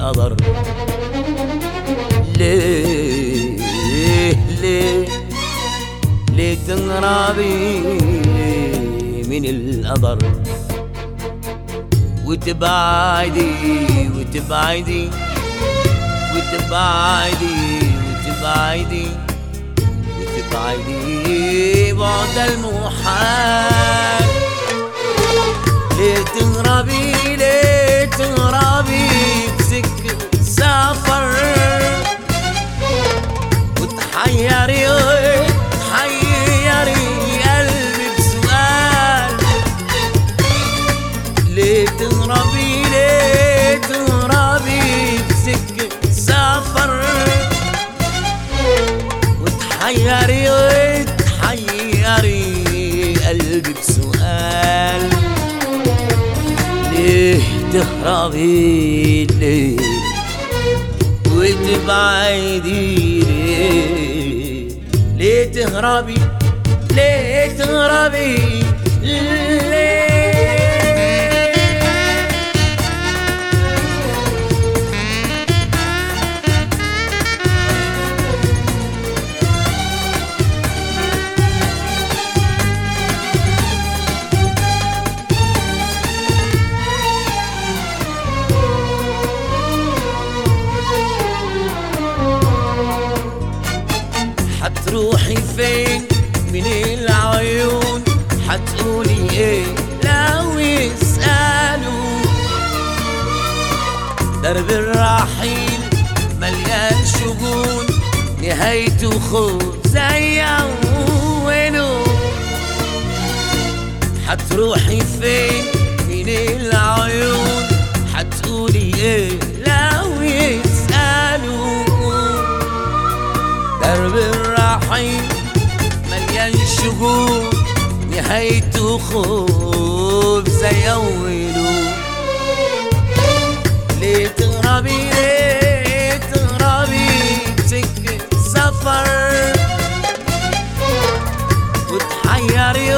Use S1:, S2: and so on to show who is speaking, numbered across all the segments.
S1: القدر ليه ليه ليه تنغربي من القدر وتبعدي وتبعدي وتبعدي وتبعدي وتبعدي بعد المحال ليه تهربي ليه تهربي بسكة سفر وتحيري تحيري قلبي بسؤال ليه تهربي ليه تهربي بسكة سفر وتحيري تحيري قلبي بسؤال ليه تهربي ليه وتبعدي ليه ليه تهربي ليه تهربي ليه حتروحي فين من العيون حتقولي ايه لو يسألوا درب الرحيل مليان شجون نهايته خوف زي أوله حتروحي فين من العيون حتقولي ايه لو يسألوا درب الرحيل مليان شجون نهايته خوف زي أوله ليه تهربي ليه تهربي سكة سفر وتحيري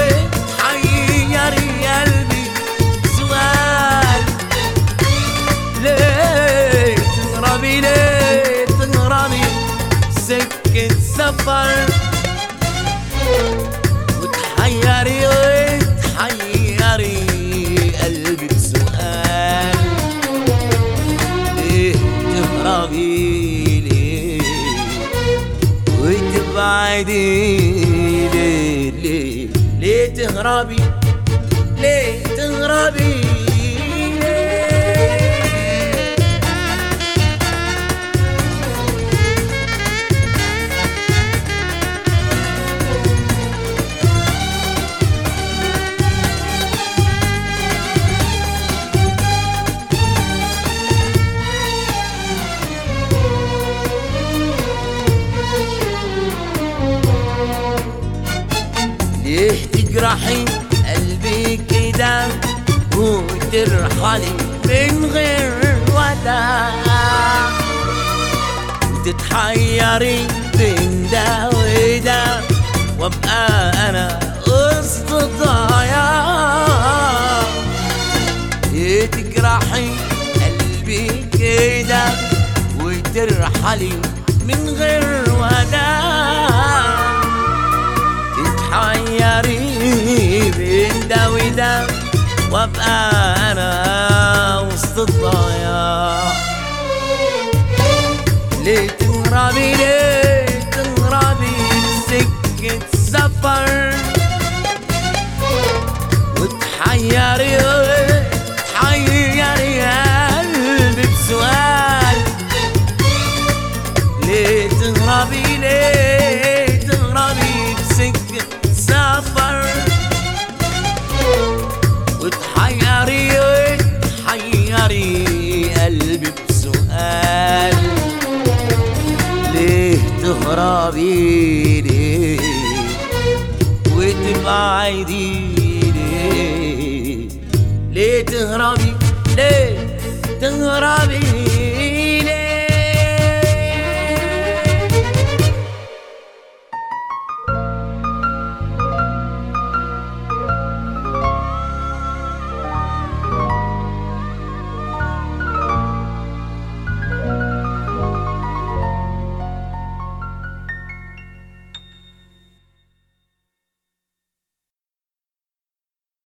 S1: تحيري قلبي سؤال ليه تهربي ليه تهربي سكة سفر وتحيري تحيري قلبي بسؤال ليه تهربي ليه وتبعدي ليه ليه ليه تهربي ليه تهربي ليه ليه تجرحي قلبي كده وترحلي من غير وداع وتتحيري بين ده وده وابقى انا وسط الضياع ليه تجرحي قلبي كده وترحلي من غير وداع تتحيري بين ده وده وابقى انا وسط الضياع ليه تهربي ليه تهربي سكة سفر وتحيري تحيري قلبي بسؤال ليه تهربي ليه تهربي بسكة سفر وتحيري تحيري قلبي بسؤال ليه تهربي ليه وتبعدي ليه ليه تهربي ليه تهربي